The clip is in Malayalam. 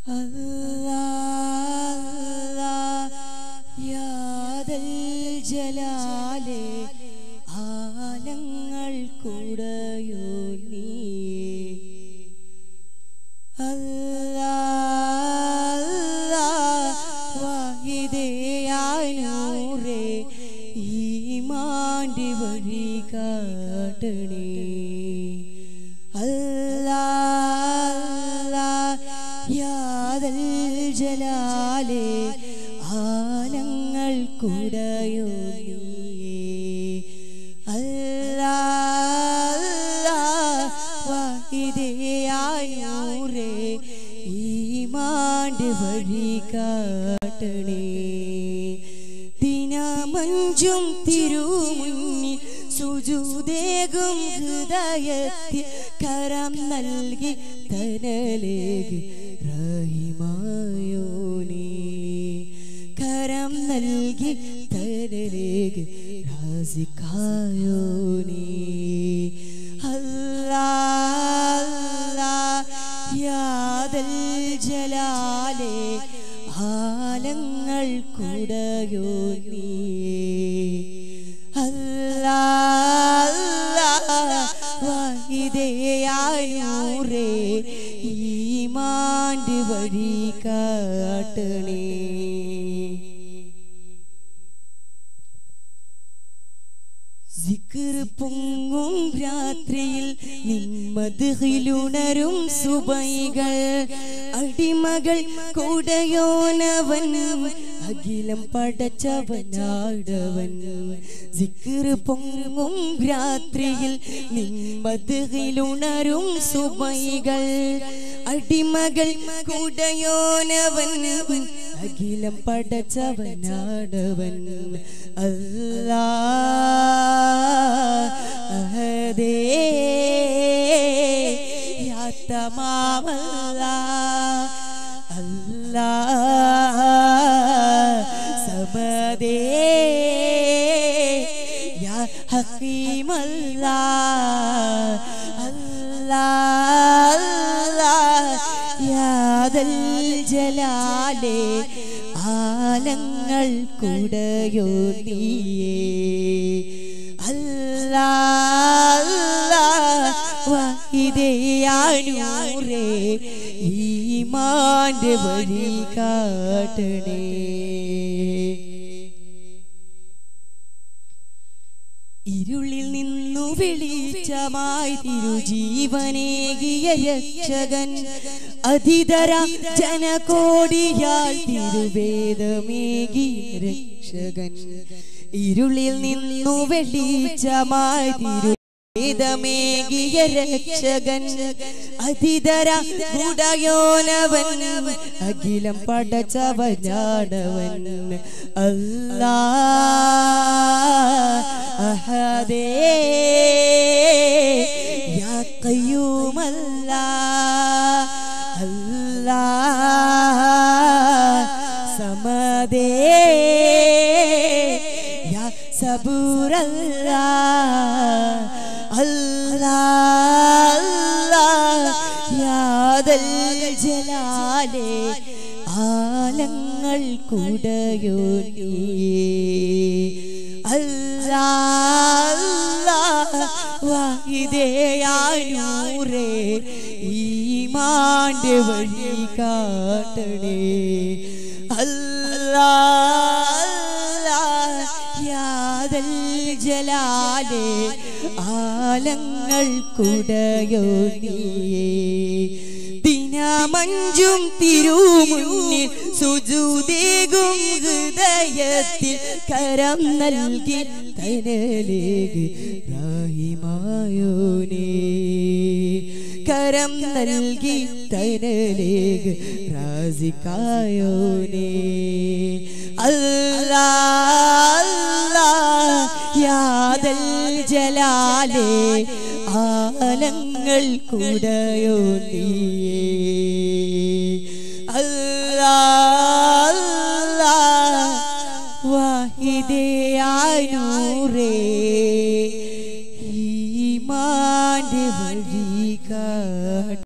യാദൽ ജലാലെ ആലങ്ങൾ കൂടയോ നീ വാഹിതയാനൂറേ ഈ മാണ്ടി വഴി കാട്ടണേ അല്ലാ യാദൽ ജലാലെ ആലങ്ങൾ കൂടയോ നീയേ അല്ലാ വാഹിതയാനൂറേ ഈ മാണ്ട് വഴി കാട്ടണേ ദിനമഞ്ചും തിരുമുന്നിൽ സുജുദേകും ഹൃദയത്തിൽ കരം നൽകി തനലേകി റഹിമായോനേ കരം നൽകി തനലേകി രാസിക്കായോനേ അല്ലാ അല്ലാ, യാദൽ ജലാലേ ആലങ്ങൾ കൂടയോ നീയേ അല്ലാ വാഹിതയായൂറേ ഈ മാണ്ട് വഴി കാട്ടണേ സിക്ർ പൊങ്ങും രാത്രിയിൽ നിമ്മതിലുണരും സുബൈകൾ അടിമകൾ കൂടയോനവൻ അഖിലം പടച്ചവനാടവൻ സിക്ർ പൊങ്ങും രാത്രിയിൽ നിമ്മതിലുണരും സുബൈകൾ അടിമകൾ കൂടയോനവൻ അഖിലം പടച്ചവനാടവൻ അല്ലാ അഹദേ യാ തമാമല്ലാ അല്ലാ സമദേ യാ ഹക്കീമല്ലാ അല്ലാ അല്ലാ യാദൽ ജലാലേ ആലങ്ങൾ കൂടയോ നീയേ അല്ലാ അല്ലാ വാഹിതയാനൂറേ ഈ മാന്റെ വഴി കാട്ടണേ ഇരുളിൽ നിന്നു വെളിച്ചമായി തിരുജീവനേകിയ രക്ഷകൻ അതിതര ജനകോടിയാൽ തിരുവേദമേകിയ രക്ഷകൻ ഇരുളിൽ നിന്നു വെളിച്ചമായി തിരു വേദമേകിയ രക്ഷകൻ അതിതര ഗുടയോനവൻ അഖിലം പടച്ചവനാടവൻ അല്ലാ അഹദേ യാ ഖയ്യൂമല്ലാ അല്ലാ സമദേ യാ സബൂറല്ലാ അല്ലാ അല്ലാ യാദൽ ജലാലേ ആലങ്ങൾ കൂടയോ നീയേ അല്ലാ അല്ലാ വാഹിതയാനൂറേ ഈ മാണ്ട് വഴി കാട്ടണേ അല്ലാ അല്ലാ യാദൽ ജലാലേ ആലങ്ങൾ കുടയോ നീയേ ദിനമഞ്ചും തിരുമുന്നിൽ സുജൂദേകും ഹൃദയത്തിൽ കരം നൽകി തനലേക് രാഹിമായോനേ കരം നൽകി തനലേക് രാസിക്കായോനേ അല്ലാ അല്ലാ യാദൽ ജലാലേ ആലങ്ങൾ കൂടയോ നീയേ